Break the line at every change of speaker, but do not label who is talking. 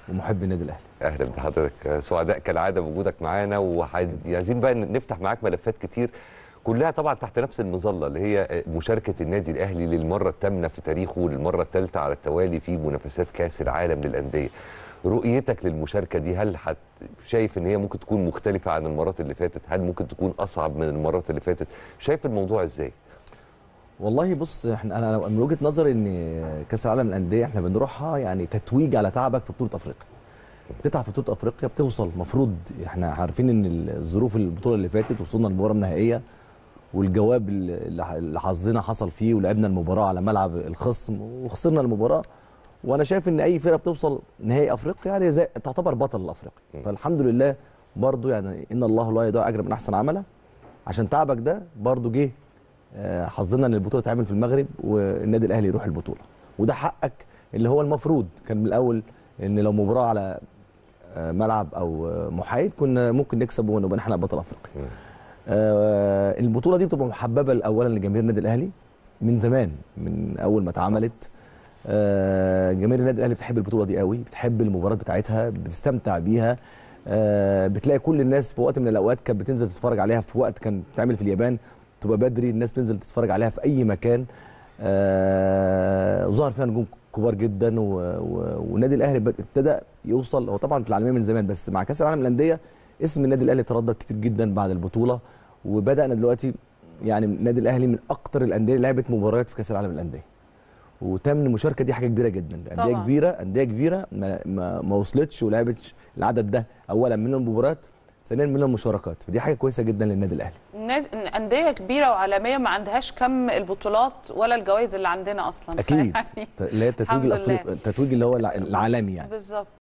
ومحب النادي الاهلي
اهلا بحضرتك سعداء كالعاده بوجودك معانا وعايزين بقى نفتح معاك ملفات كتير كلها طبعا تحت نفس المظله اللي هي مشاركه النادي الاهلي للمره الثامنه في تاريخه للمره الثالثه على التوالي في منافسات كاس العالم للانديه رؤيتك للمشاركه دي هل حت شايف ان هي ممكن تكون مختلفه عن المرات اللي فاتت هل ممكن تكون اصعب من المرات اللي فاتت شايف الموضوع ازاي
والله بص احنا انا من وجهه نظري ان كاس العالم للانديه احنا بنروحها يعني تتويج على تعبك في بطوله افريقيا بتتعب في بطوله افريقيا بتوصل المفروض احنا عارفين ان الظروف البطوله اللي فاتت وصلنا للمباراه النهائيه والجواب اللي حظنا حصل فيه ولعبنا المباراه على ملعب الخصم وخسرنا المباراه وانا شايف ان اي فرقه بتوصل نهائي افريقيا يعني زي تعتبر بطل الافريقي فالحمد لله برضو يعني ان الله لا يضيع اجر من احسن عمله عشان تعبك ده برضو جه حظنا ان البطوله تتعمل في المغرب والنادي الاهلي يروح البطوله وده حقك اللي هو المفروض كان من الاول ان لو مباراه على ملعب او محايد كنا ممكن نكسب ونبقى احنا بطل افريقيا آه البطوله دي بتبقى محببه اولا لجماهير النادي الاهلي من زمان من اول ما اتعملت آه جماهير النادي الاهلي بتحب البطوله دي قوي بتحب المباراه بتاعتها بتستمتع بيها آه بتلاقي كل الناس في وقت من الاوقات كانت بتنزل تتفرج عليها في وقت كان بتعمل في اليابان تبقى بدري الناس تنزل تتفرج عليها في اي مكان وظهر فيها نجوم كبار جدا والنادي الاهلي ابتدى يوصل هو طبعا في العالميه من زمان بس مع كاس العالم للانديه اسم النادي الاهلي تردد كتير جدا بعد البطوله وبدانا دلوقتي يعني النادي الاهلي من اكتر الانديه اللي لعبت مباريات في كاس العالم للانديه وتم المشاركه دي حاجه كبيره جدا انديه كبيره انديه كبيره ما, ما, ما وصلتش ولعبتش العدد ده اولا من المباريات ثانيا من المشاركات فدي حاجه كويسه جدا للنادي الاهلي
انديه كبيره وعالميه ما عندهاش كم البطولات ولا الجوائز اللي عندنا اصلا
اكيد اللي هي التتويج الافريقي التتويج اللي هو العالمي يعني
بالظبط